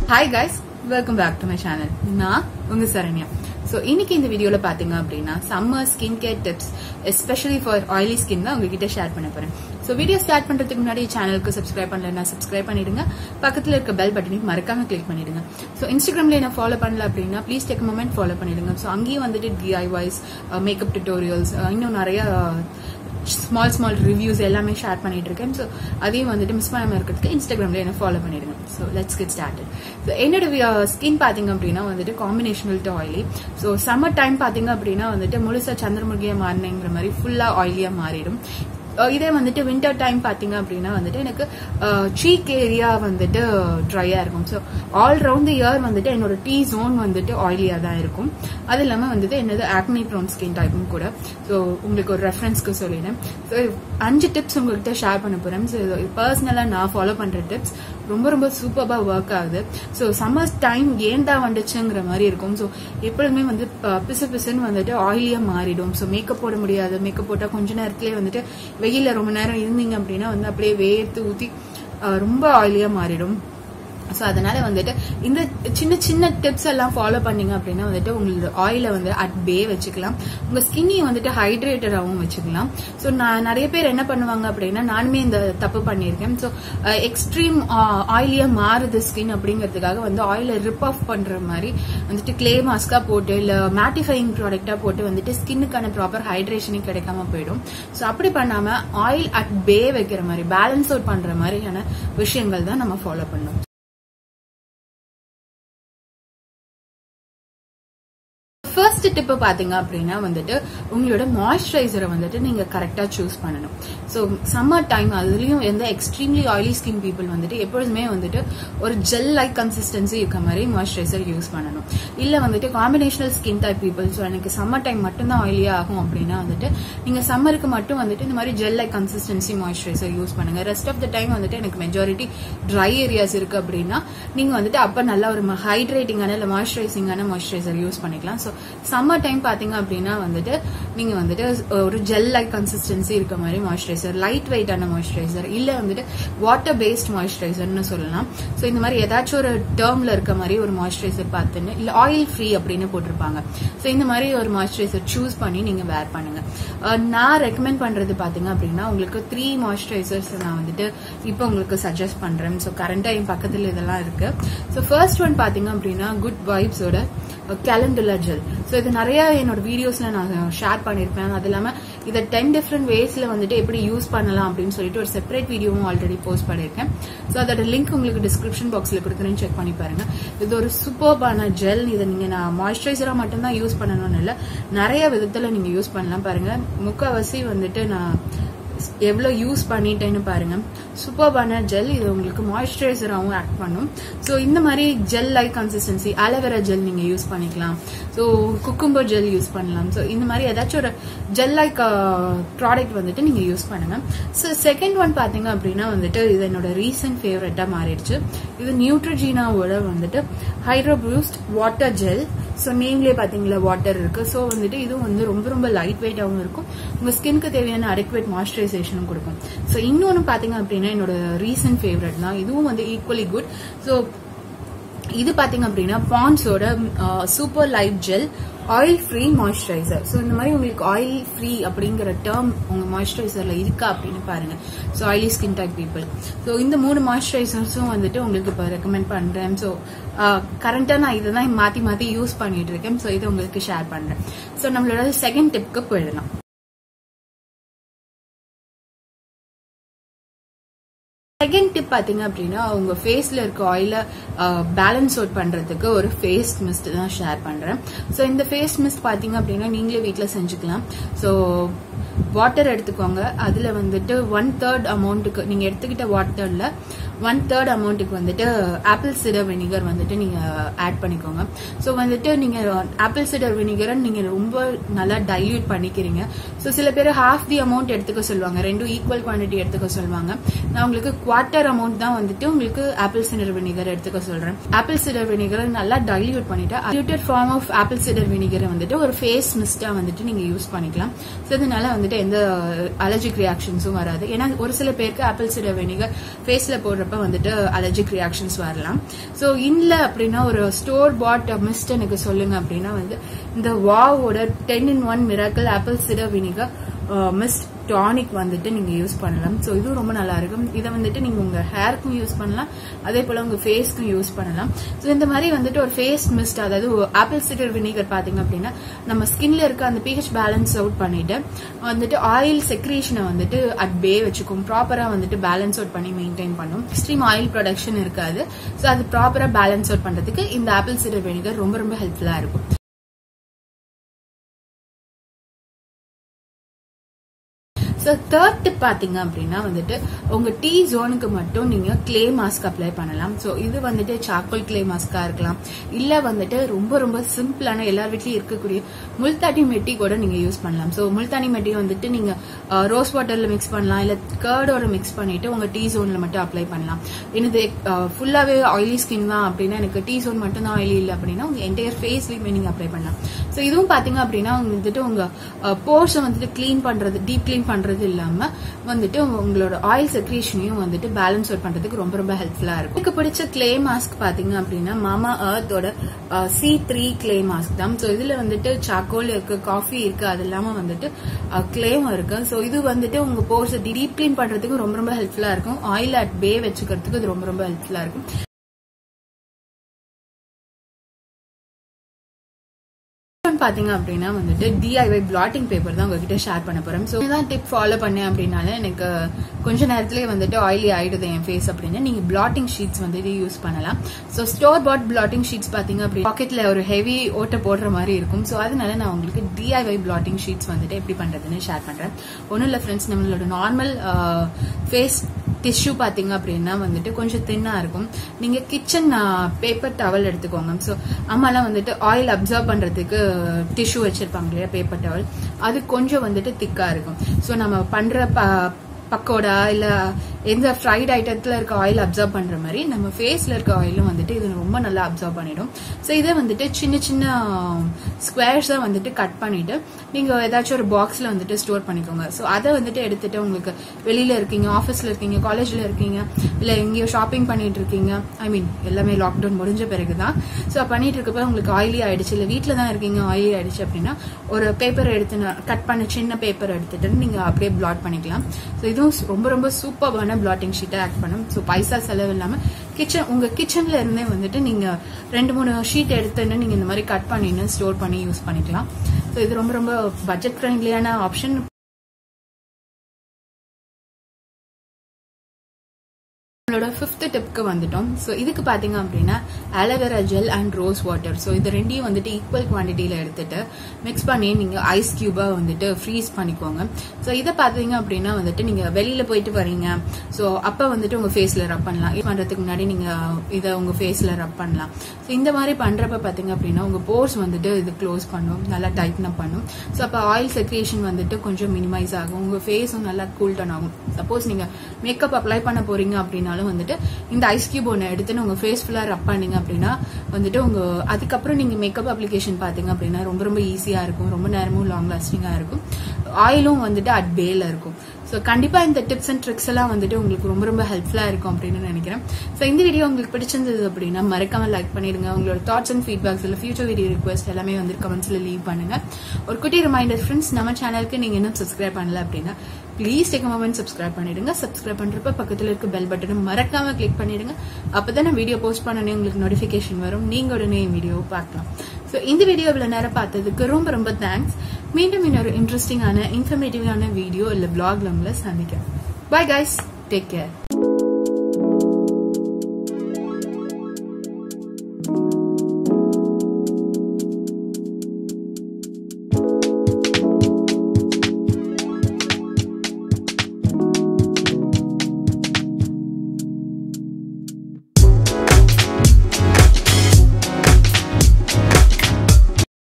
hi guys welcome back to my channel நான் உங்க Saranya so இன்னைக்கு இந்த வீடியோல பாத்தீங்க அப்படின்னா summer skin care tips especially for oily skin தான் உங்ககிட்ட ஷேர் பண்ண போறேன் ஸோ வீடியோ ஸ்டார்ட் பண்றதுக்கு முன்னாடி சேனலுக்கு சப்ஸ்கிரைப் பண்ணலன்னா சப்ஸ்கிரைப் பண்ணிடுங்க பக்கத்துல இருக்க பெல் பட்டனையும் மறக்காம கிளிக் பண்ணிடுங்க ஸோ இன்ஸ்டாகிராம்ல என்ன ஃபாலோ பண்ணல அப்படின்னா ப்ளீஸ் டெக் மொமெண்ட் ஃபாலோ பண்ணிடுங்க ஸோ அங்கேயும் வந்துட்டு டிஐவைஸ் மேக்கப் டியூட்டோரியல்ஸ் இன்னும் நிறைய ஸ்மால் ஸ்மால் ரிவ்யூஸ் எல்லாமே ஷேர் பண்ணிட்டு இருக்கேன் ஸோ அதையும் வந்துட்டு மிஸ் பண்ணாம இருக்கிறதுக்கு இன்ஸ்டாகிராம்ல என்ன ஃபாலோ பண்ணிடுங்க so let's get started so என்னோட ஸ்கின் பாத்தீங்க அப்படின்னா வந்துட்டு combinational to oily so summer time பாத்தீங்க அப்படின்னா வந்துட்டு முழுசா சந்திரமுகியா மாறினேங்கிற மாதிரி ஃபுல்லா ஆயிலியா மாறிடும் அஹ் இதே வந்துட்டு வின்டர் டைம் பாத்தீங்க அப்படின்னா வந்துட்டு எனக்கு சீக் ஏரியா வந்துட்டு ட்ரையா இருக்கும் ஸோ ஆல் ரவுண்ட் இயர் வந்துட்டு என்னோட டீ ஜோன் வந்துட்டு ஆயிலியா தான் இருக்கும் அது இல்லாம வந்துட்டு என்னது ஆக்னி ப்ரோன் ஸ்கின் டைப்பும் கூட ஸோ உங்களுக்கு ஒரு ரெஃபரன்ஸ்க்கு சொல்லிடுறேன் ஸோ அஞ்சு டிப்ஸ் உங்ககிட்ட ஷேர் பண்ண போறேன் ஸோ பர்சனலா நான் ஃபாலோ பண்ற டிப்ஸ் ரொம்ப ரொம்ப சூப்பர்பா ஒர்க் ஆகுது ஸோ சம்மர் டைம் ஏன்டா வந்துச்சுங்கிற மாதிரி இருக்கும் ஸோ எப்பொழுதுமே வந்து ப- பிசு பிசுன்னு வந்துட்டு ஆயிலியா மாறிடும் ஸோ மேக்கப் போட முடியாது மேக்கப் போட்டா கொஞ்ச நேரத்திலேயே வந்துட்டு வெயில்ல ரொம்ப நேரம் இருந்தீங்க அப்படின்னா வந்து அப்படியே வேர்த்து ஊத்தி அஹ், ரொம்ப ஆயிலியா மாறிடும் ஸோ அதனால வந்துட்டு இந்த சின்ன சின்ன டிப்ஸ் எல்லாம் ஃபாலோ பண்ணீங்க அப்படின்னா வந்துட்டு உங்களோட ஆயிலை வந்து அட் பே வச்சுக்கலாம் உங்க ஸ்கின்னையும் வந்துட்டு ஹைட்ரேட்டடாகவும் வச்சுக்கலாம் ஸோ நான் நிறைய பேர் என்ன பண்ணுவாங்க அப்படின்னா நானுமே இந்த தப்பு பண்ணியிருக்கேன் ஸோ எக்ஸ்ட்ரீம் ஆயிலியா மாறுது ஸ்கின் அப்படிங்கிறதுக்காக வந்து ஆயிலை ரிப் ஆஃப் பண்ற மாதிரி வந்துட்டு கிளே மாஸ்கா போட்டு இல்ல மேட்டிஃபைங் ப்ராடக்டா போட்டு வந்துட்டு ஸ்கின்னுக்கான ப்ராப்பர் ஹைட்ரேஷனே கிடைக்காம போயிடும் ஸோ அப்படி பண்ணாம ஆயில் அட் பே வைக்கிற மாதிரி பேலன்ஸ் அவுட் பண்ற மாதிரியான விஷயங்கள் தான் நம்ம ஃபாலோ பண்ணணும் ஃபர்ஸ்ட் டிப் பாத்தீங்க அப்படின்னா வந்துட்டு உங்களோட மாய்ஸ்சரைசரை வந்துட்டு நீங்க கரெக்டா சூஸ் பண்ணணும் ஸோ சம்மர் டைம் அதுலயும் எந்த எக்ஸ்ட்ரீம்லி ஆயிலி ஸ்கின் பீப்புள் வந்துட்டு எப்பொழுதுமே வந்துட்டு ஒரு ஜெல் லைக் கன்சிஸ்டன்சி இருக்க மாதிரி மாய்ஸ்சரைசர் யூஸ் பண்ணணும் இல்ல வந்துட்டு combinational skin type people so எனக்கு சம்மர் டைம் மட்டும்தான் ஆயிலியா ஆகும் அப்படின்னா வந்துட்டு நீங்க சம்மருக்கு மட்டும் வந்துட்டு இந்த மாதிரி gel like consistency moisturiser use பண்ணுங்க ரெஸ்ட் ஆஃப் த டைம் வந்துட்டு எனக்கு மெஜாரிட்டி ட்ரை ஏரியாஸ் இருக்கு அப்படின்னா நீங்க வந்துட்டு அப்ப நல்லா ஒரு ஹைட்ரேட்டிங்கான இல்ல மாய்ஸ்சரைசிங்கான மாய்ஸ்சரைசர் யூஸ் பண்ணிக்கலாம் ஸோ சம்மர் டைம் பாத்தீங்க அப்படின்னா வந்துட்டு நீங்க வந்துட்டு ஒரு ஜெல் லைக் கன்சிஸ்டன்சி இருக்க மாதிரி மாய்ஸ்சரைசர் லைட் வெயிட்டான மாய்ஸ்சரைசர் இல்ல வந்துட்டு வாட்டர் பேஸ்ட் மாய்ஸ்சரைசர்னு சொல்லலாம் ஸோ இந்த மாதிரி ஏதாச்சும் ஒரு டேர்ம்ல இருக்க மாதிரி ஒரு மாய்ஸ்சரைசர் பார்த்துன்னு இல்ல ஆயில் ஃப்ரீ அப்படின்னு போட்டிருப்பாங்க ஸோ இந்த மாதிரி ஒரு மாய்ஸ்சரைசர் சூஸ் பண்ணி நீங்க வேர் பண்ணுங்க அஹ் நான் ரெக்கமெண்ட் பண்றது பாத்தீங்க அப்படின்னா உங்களுக்கு த்ரீ மாய்ஸ்சரைசர்ஸ் நான் வந்துட்டு இப்போ உங்களுக்கு சஜஸ்ட் பண்றேன் ஸோ கரண்டா என் பக்கத்துல இதெல்லாம் இருக்கு ஸோ ஃபர்ஸ்ட் ஒன் பாத்தீங்க அப்படின்னா குட் வைப்ஸோட கேலண்டுலா ஜெல் ஸோ இது நிறைய என்னோட வீடியோஸ்ல நான் ஷேர் பண்ணியிருப்பேன் அது இல்லாம இதை டென் டிஃப்ரெண்ட் வேஸ்ல வந்துட்டு எப்படி யூஸ் பண்ணலாம் அப்படின்னு சொல்லிட்டு ஒரு செப்பரேட் வீடியோவும் ஆல்ரெடி போஸ்ட் பண்ணியிருக்கேன் ஸோ அதோட லிங்க் உங்களுக்கு டிஸ்கிரிப்ஷன் பாக்ஸ்ல கொடுக்குறேன்னு செக் பண்ணி பாருங்க இது ஒரு சூப்பர்பான ஜெல் இதை நீங்க நான் மாய்ஸ்சரைசரா மட்டும்தான் யூஸ் பண்ணணும்னு இல்லை நிறைய விதத்துல நீங்க யூஸ் பண்ணலாம் பாருங்க முக்காவாசி வந்துட்டு நான் எவ்வளவு யூஸ் பண்ணிட்டேன்னு பாருங்க சூப்பர்பான ஜெல் இது உங்களுக்கு மாய்ஸ்சரைசராகவும் ஆக்ட் பண்ணும் ஸோ இந்த மாதிரி gel like consistency aloe vera gel நீங்க யூஸ் பண்ணிக்கலாம் ஸோ குக்கும்பர் ஜெல் யூஸ் பண்ணலாம் ஸோ இந்த மாதிரி ஏதாச்சும் ஒரு ஜெல் லைக் ப்ராடக்ட் வந்துட்டு நீங்க யூஸ் பண்ணுங்க ஸோ செகண்ட் ஒன் பாத்தீங்க அப்படின்னா வந்துட்டு இது என்னோட ரீசன்ட் ஃபேவரட்டா மாறிடுச்சு இது நியூட்ரஜீனாவோட வந்துட்டு hydro boost water gel so நேம்லேயே பாத்தீங்களா வாட்டர் இருக்கு ஸோ வந்துட்டு இதுவும் வந்து ரொம்ப ரொம்ப லைட் வெயிட்டாகவும் இருக்கும் உங்க ஸ்கின்க்கு தேவையான அடெக்வேட் மாய்ஸ்சரைசேஷனும் கொடுக்கும் ஸோ இன்னொன்று பாத்தீங்க அப்படின்னா என்னோட ரீசன்ட் ஃபேவரட் தான் இதுவும் வந்து ஈக்குவலி குட் ஸோ இது பாத்தீங்க அப்படின்னா பாண்ட்ஸோட super light gel oil free moisturiser so இந்த மாதிரி உங்களுக்கு ஆயில் ஃப்ரீ அப்படிங்கிற டேர்ம் உங்க மாய்ஸ்சரைசர்ல இருக்கா அப்படின்னு பாருங்க so oily skin type people so இந்த மூணு மாய்ஸ்சரைசர்ஸும் வந்துட்டு உங்களுக்கு இப்போ ரெக்கமெண்ட் பண்றேன் ஸோ கரண்டா நான் இதை தான் மாத்தி மாத்தி யூஸ் பண்ணிட்டு இருக்கேன் ஸோ இதை உங்களுக்கு ஷேர் பண்றேன் ஸோ நம்மளோட செகண்ட் டிப்க்கு போயிடலாம் செகண்ட் டிப் பாத்தீங்க அப்படின்னா உங்க ஃபேஸ்ல இருக்க ஆயில பேலன்ஸ் அவுட் பண்றதுக்கு ஒரு ஃபேஸ் மிஸ்ட் தான் ஷேர் பண்றேன் ஸோ இந்த ஃபேஸ் மிஸ்ட் பாத்தீங்க அப்படின்னா நீங்களே வீட்டில் செஞ்சுக்கலாம் ஸோ வாட்டர் எடுத்துக்கோங்க அதுல வந்துட்டு ஒன் தேர்ட் அமௌண்ட்டுக்கு நீங்க எடுத்துக்கிட்ட வாட்டர்ல ஒன் தேர்ட் அமௌண்ட்டுக்கு வந்துட்டு ஆப்பிள் சிடர் வினிகர் வந்துட்டு நீங்க ஆட் பண்ணிக்கோங்க ஸோ வந்துட்டு நீங்க ஆப்பிள் சிடர் வினிகரை நீங்க ரொம்ப நல்லா டைல்யூட் பண்ணிக்கிறீங்க ஸோ சில பேர் ஹாஃப் தி அமௌண்ட் எடுத்துக்க சொல்லுவாங்க ரெண்டும் ஈக்குவல் குவான்டிட்டி எடுத்துக்க சொல்லுவாங்க நான் உங்களுக்கு குவார்ட்டர் அமௌண்ட் தான் வந்துட்டு உங்களுக்கு ஆப்பிள் சிடர் வினிகர் எடுத்துக்க சொல்றேன் ஆப்பிள் சிடர் வினிகரை நல்லா டைல்யூட் பண்ணிட்டு டியூட்டட் ஃபார்ம் ஆஃப் ஆப்பிள் சிடர் வினிகரை வந்துட்டு ஒரு ஃபேஸ் மிஸ்டா வந்துட்டு நீங்க யூஸ் பண்ணிக்கலாம் ஸோ இதனால வந்துட்டு எந்த அலர்ஜிக் ரியாக்ஷன்ஸும் வராது ஏன்னா ஒரு சில பேருக்கு ஆப்பிள் சிடர் வினிகர் ஃபேஸ்ல போடுற பண்றப்ப வந்துட்டு அலர்ஜிக் ரியாக்ஷன்ஸ் வரலாம் ஸோ இல்ல அப்படின்னா ஒரு ஸ்டோர் பாட் மிஸ்ட் எனக்கு சொல்லுங்க அப்படின்னா வந்து இந்த வாவோட ten in one miracle apple cider vinegar mist tonic வந்துட்டு நீங்க யூஸ் பண்ணலாம் ஸோ இதுவும் ரொம்ப நல்லா இருக்கும் இதை வந்துட்டு நீங்க உங்க ஹேருக்கும் யூஸ் பண்ணலாம் அதே போல உங்க ஃபேஸ்க்கும் யூஸ் பண்ணலாம் ஸோ இந்த மாதிரி வந்துட்டு ஒரு ஃபேஸ் மிஸ்ட் அதாவது ஆப்பிள் சிடர் வினிகர் பாத்தீங்க அப்படின்னா நம்ம ஸ்கின்ல இருக்க அந்த பிஹெச் பேலன்ஸ் அவுட் பண்ணிட்டு வந்துட்டு ஆயில் செக்ரேஷனை வந்துட்டு அட் பே வச்சுக்கும் ப்ராப்பரா வந்துட்டு பேலன்ஸ் அவுட் பண்ணி மெயின்டைன் பண்ணும் எக்ஸ்ட்ரீம் ஆயில் ப்ரொடக்ஷன் இருக்காது ஸோ அது ப்ராப்பரா பேலன்ஸ் அவுட் பண்றதுக்கு இந்த ஆப்பிள் சிடர் வினிகர் ரொம்ப ரொம்ப ஹெல்ப்ஃபுல்லா இருக்கும் ஸோ தேர்ட் டிப் பார்த்தீங்க அப்படின்னா வந்துட்டு உங்க டீ ஜோனுக்கு மட்டும் நீங்க கிளே மாஸ்க் அப்ளை பண்ணலாம் ஸோ இது வந்துட்டு சார்கோல் கிளே மாஸ்கா இருக்கலாம் இல்ல வந்துட்டு ரொம்ப ரொம்ப சிம்பிளான எல்லார் வீட்லயும் இருக்கக்கூடிய முல்தானி மெட்டி கூட நீங்க யூஸ் பண்ணலாம் ஸோ முல்தானி மெட்டி வந்துட்டு நீங்க ரோஸ் வாட்டர்ல மிக்ஸ் பண்ணலாம் இல்ல கேர்டோட மிக்ஸ் பண்ணிட்டு உங்க டீ ஜோன்ல மட்டும் அப்ளை பண்ணலாம் இது ஃபுல்லாவே ஆயிலி ஸ்கின் தான் அப்படின்னா எனக்கு டீ ஜோன் மட்டும் தான் ஆயிலி இல்லை அப்படின்னா உங்க என்டையர் ஃபேஸ்லயுமே நீங்க அப்ளை பண்ணலாம் ஸோ இதுவும் பாத்தீங்க அப்படின்னா வந்துட்டு உங்க போர்ஸை வந்துட்டு கிளீன் பண்றது டீப் கிளீன் பண்றது பண்றது இல்லாம வந்துட்டு உங்களோட ஆயில் செக்ரேஷனையும் வந்துட்டு பேலன்ஸ் அவுட் பண்றதுக்கு ரொம்ப ரொம்ப ஹெல்ப்ஃபுல்லா இருக்கும் எனக்கு பிடிச்ச கிளே மாஸ்க் பாத்தீங்க அப்படின்னா மாமா அர்த்தோட சி த்ரீ கிளே மாஸ்க் தான் ஸோ இதுல வந்துட்டு சாக்கோல் இருக்கு காஃபி இருக்கு அது இல்லாம வந்துட்டு கிளேவும் இருக்கு ஸோ இது வந்துட்டு உங்க போர்ஸ் டீப் கிளீன் பண்றதுக்கு ரொம்ப ரொம்ப ஹெல்ப்ஃபுல்லா இருக்கும் ஆயில் அட் பே வச்சுக்கிறதுக்கு இது ரொம்ப ரொம்ப ஹெல்ப்ஃபுல்லா இருக்கும் பாத்தீங்க அப்படின்னா வந்துட்டு டிஐஒய் பிளாட்டிங் பேப்பர் தான் உங்ககிட்ட ஷேர் பண்ண போறேன் ஸோ இதான் டிப் ஃபாலோ பண்ணேன் அப்படின்னால எனக்கு கொஞ்ச நேரத்திலேயே வந்துட்டு ஆயிலி ஆயிடுது என் ஃபேஸ் அப்படின்னு நீங்க பிளாட்டிங் ஷீட்ஸ் வந்துட்டு யூஸ் பண்ணலாம் so store bought blotting sheets பாத்தீங்க அப்படி பாக்கெட்ல ஒரு ஹெவி ஓட்ட போடுற மாதிரி இருக்கும் ஸோ அதனால நான் உங்களுக்கு டிஐஒய் பிளாட்டிங் ஷீட்ஸ் வந்துட்டு எப்படி பண்றதுன்னு ஷேர் பண்றேன் ஒன்றும் இல்லை ஃப்ரெண்ட்ஸ் நம்மளோட நார்மல் ஃபேஸ் டிஷ்யூ பாத்தீங்க அப்படின்னா வந்துட்டு கொஞ்சம் தின்னா இருக்கும் நீங்க கிச்சன் பேப்பர் டவல் எடுத்துக்கோங்க ஸோ அம்மாலாம் வந்துட்டு ஆயில் அப்சர்வ் பண்றதுக்கு டிஷ்யூ வச்சிருப்பாங்க இல்லையா பேப்பர் டவல் அது கொஞ்சம் வந்துட்டு திக்கா இருக்கும் ஸோ நம்ம பண்ற பக்கோடா இல்ல எந்த ஃப்ரைட் ஐட்டத்துல இருக்க ஆயில் அப்சர்வ் பண்ற மாதிரி நம்ம ஃபேஸ்ல இருக்க ஆயிலும் வந்துட்டு இது ரொம்ப நல்லா அப்சர்வ் பண்ணிடும் ஸோ இதை வந்துட்டு சின்ன சின்ன ஸ்கொயர்ஸா வந்துட்டு கட் பண்ணிட்டு நீங்க ஏதாச்சும் ஒரு பாக்ஸ்ல வந்துட்டு ஸ்டோர் பண்ணிக்கோங்க ஸோ அதை வந்துட்டு எடுத்துட்டு உங்களுக்கு வெளியில இருக்கீங்க ஆஃபீஸ்ல இருக்கீங்க காலேஜ்ல இருக்கீங்க இல்ல எங்கேயோ ஷாப்பிங் பண்ணிட்டு இருக்கீங்க ஐ மீன் எல்லாமே லாக்டவுன் முடிஞ்ச பிறகுதான் ஸோ பண்ணிட்டு இருக்கப்ப உங்களுக்கு ஆயிலி ஆயிடுச்சு இல்ல வீட்டில தான் இருக்கீங்க ஆயிலி ஆயிடுச்சு அப்படின்னா ஒரு பேப்பர் எடுத்து கட் பண்ண சின்ன பேப்பர் எடுத்துட்டு நீங்க அப்படியே பிளாட் பண்ணிக்கலாம் ஸோ இதுவும் ரொம்ப ரொம்ப சூப்பரான பிளாட்டிங் ஷீட்டை ஆட் பண்ணும் ஸோ பைசா செலவு இல்லாம கிச்சன் உங்க கிச்சன்ல இருந்தே வந்துட்டு நீங்க ரெண்டு மூணு ஷீட் எடுத்துன்னு நீங்க இந்த மாதிரி கட் பண்ணின்னு ஸ்டோர் பண்ணி யூஸ் பண்ணிக்கலாம் ஸோ இது ரொம்ப ரொம்ப பட்ஜெட் ஃப்ரெண்ட்லியான ஆப்ஷன் நம்மளோட ஃபிஃப்த் டிப்க்கு வந்துட்டோம் ஸோ இதுக்கு பார்த்தீங்க அப்படின்னா aloe vera gel and rose water so இது ரெண்டையும் வந்துட்டு ஈக்குவல் குவான்டிட்டியில் எடுத்துட்டு மிக்ஸ் பண்ணி நீங்கள் ஐஸ் கியூபாக வந்துட்டு ஃப்ரீஸ் பண்ணிக்கோங்க ஸோ இதை பார்த்தீங்க அப்படின்னா வந்துட்டு நீங்கள் வெளியில் போயிட்டு வரீங்க ஸோ அப்போ வந்துட்டு உங்கள் ஃபேஸில் ரப் பண்ணலாம் இது பண்ணுறதுக்கு முன்னாடி நீங்கள் இதை உங்கள் ஃபேஸில் ரப் பண்ணலாம் ஸோ இந்த மாதிரி பண்ணுறப்ப பார்த்தீங்க அப்படின்னா உங்கள் போர்ஸ் வந்துட்டு இது க்ளோஸ் பண்ணும் நல்லா டைட்டன் அப் பண்ணும் ஸோ அப்போ ஆயில் செக்ரேஷன் வந்துட்டு கொஞ்சம் மினிமைஸ் ஆகும் உங்கள் ஃபேஸும் நல்லா கூல் டவுன் ஆகும் சப்போஸ் நீங்கள் மேக்கப் அப்ளை பண்ண போறீங்க அப்படின்னா பண்ணாலும் வந்துட்டு இந்த ஐஸ் கியூப் ஒன்று எடுத்து உங்க ஃபேஸ் ஃபுல்லா ரப் பண்ணீங்க அப்படின்னா வந்துட்டு உங்க அதுக்கப்புறம் நீங்க மேக்கப் அப்ளிகேஷன் பாத்தீங்க அப்படின்னா ரொம்ப ரொம்ப ஈஸியா இருக்கும் ரொம்ப நேரமும் லாங் லாஸ்டிங்கா இருக்கும் ஆயிலும் வந்துட்டு அட் பேல இருக்கும் ஸோ கண்டிப்பா இந்த டிப்ஸ் அண்ட் ட்ரிக்ஸ் எல்லாம் வந்துட்டு உங்களுக்கு ரொம்ப ரொம்ப ஹெல்ப்ஃபுல்லா இருக்கும் அப்படின்னு நினைக்கிறேன் ஸோ இந்த வீடியோ உங்களுக்கு பிடிச்சிருந்தது அப்படின்னா மறக்காம லைக் பண்ணிடுங்க உங்களோட தாட்ஸ் அண்ட் ஃபீட்பேக்ஸ் இல்லை ஃபியூச்சர் வீடியோ ரிக்வஸ்ட் எல்லாமே வந்து கமெண்ட்ஸ்ல லீவ் பண்ணுங்க ஒரு குட்டி ரிமைண்டர் ஃப்ரெண்ட்ஸ் நம்ம சேனலுக்கு நீங்க இன்னும் சப்ஸ்கிரைப் பண்ணல அப்படின்னா ப்ளீஸ் டேக் மொமெண்ட் சப்ஸ்கிரைப் பண்ணிடுங்க சப்ஸ்கிரைப் பண்றப்ப பக்கத்துல இருக்க பெல் பட்டனை மறக்காம கிளிக் பண்ணிடுங்க அப்பதான் நான் வீடியோ போஸ்ட் பண்ணனே உங்களுக்கு நோட்டிபிகேஷன் வரும் நீங்க உடனே வீடியோ பார்க்கலாம் ஸோ இந்த வீடியோ இவ்வளவு நேரம் பார்த்ததுக்கு ரொம்ப ரொம்ப தேங்க்ஸ் மீண்டும் இன்னொரு இன்ட்ரெஸ்டிங்கான இன்ஃபர்மேட்டிவான வீடியோ இல்ல பிளாக்ல உங்களை சந்திக்கிறேன் பை கைஸ் டேக் கேர்